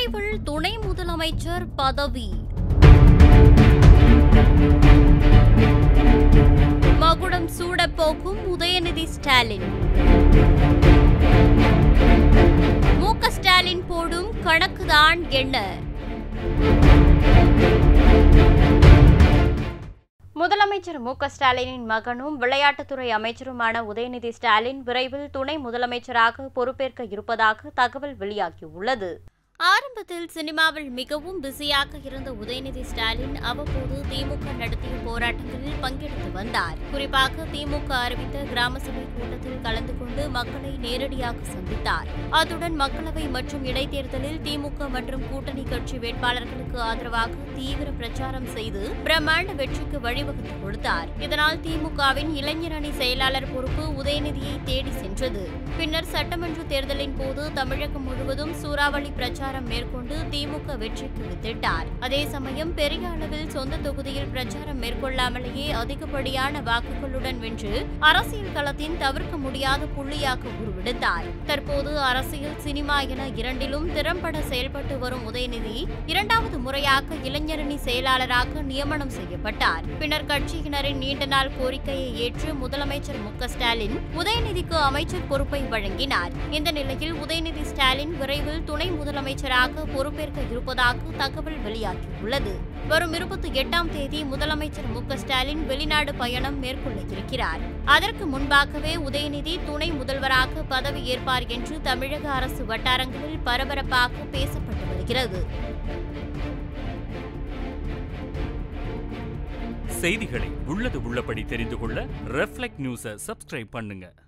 விரைவில் துணை முதலமைச்சர் பதவி மகுடம் சூடப்போக்கும் உதயநிதி ஸ்டாலின் மு க ஸ்டாலின் போடும் கணக்குதான் என்ன முதலமைச்சர் மு க ஸ்டாலினின் மகனும் விளையாட்டுத்துறை அமைச்சருமான உதயநிதி ஸ்டாலின் விரைவில் துணை முதலமைச்சராக பொறுப்பேற்க இருப்பதாக தகவல் வெளியாகியுள்ளது ஆரம்பத்தில் சினிமாவில் மிகவும் பிஸியாக இருந்த உதயநிதி ஸ்டாலின் அவ்வப்போது திமுக நடத்திய போராட்டங்களில் பங்கெடுத்து வந்தார் குறிப்பாக திமுக அறிவித்த கிராம சபை கூட்டத்தில் கலந்து கொண்டு மக்களை நேரடியாக சந்தித்தார் அத்துடன் மக்களவை மற்றும் இடைத்தேர்தலில் திமுக மற்றும் கூட்டணி கட்சி வேட்பாளர்களுக்கு ஆதரவாக தீவிர பிரச்சாரம் செய்து பிரம்மாண்ட வெற்றிக்கு வழிவகுத்து கொடுத்தார் இதனால் திமுகவின் இளைஞர் அணி செயலாளர் பொறுப்பு உதயநிதியை தேடி சென்றது பின்னர் சட்டமன்ற தேர்தலின் போது தமிழகம் முழுவதும் சூறாவளி பிரச்சாரம் மேற்கொண்டு திமுக வெற்றிக்கு வித்திட்டார் அதே சமயம் பெரிய அளவில் சொந்த தொகுதியில் பிரச்சாரம் மேற்கொள்ளாமலேயே அதிகப்படியான வாக்குகளுடன் வென்று அரசியல் களத்தின் தவிர்க்க முடியாத புள்ளியாக உருவெடுத்தார் தற்போது அரசியல் சினிமா என இரண்டிலும் திறம்பட செயல்பட்டு வரும் உதயநிதி இரண்டாவது முறையாக இளைஞரணி செயலாளராக நியமனம் செய்யப்பட்டார் பின்னர் கட்சியினரின் நீண்ட நாள் கோரிக்கையை ஏற்று முதலமைச்சர் மு க ஸ்டாலின் உதயநிதிக்கு அமைச்சர் பொறுப்பை வழங்கினார் இந்த நிலையில் உதயநிதி ஸ்டாலின் விரைவில் துணை முதலமைச்சராக பொறுப்பேற்க இருப்பதாக தகவல் வெளியாகியுள்ளது வரும் இருபத்தி எட்டாம் தேதி முதலமைச்சர் மு க ஸ்டாலின் வெளிநாடு பயணம் மேற்கொள்ள இருக்கிறார் அதற்கு முன்பாகவே உதயநிதி துணை முதல்வராக பதவி ஏற்பார் என்று தமிழக அரசு வட்டாரங்களில் பரபரப்பாக பேசப்பட்டு வருகிறது செய்திகளை உள்ளது உள்ளபடி தெரிந்து கொள்ள ரெஃப்ளெக்ட் நியூஸை சப்ஸ்கிரைப் பண்ணுங்க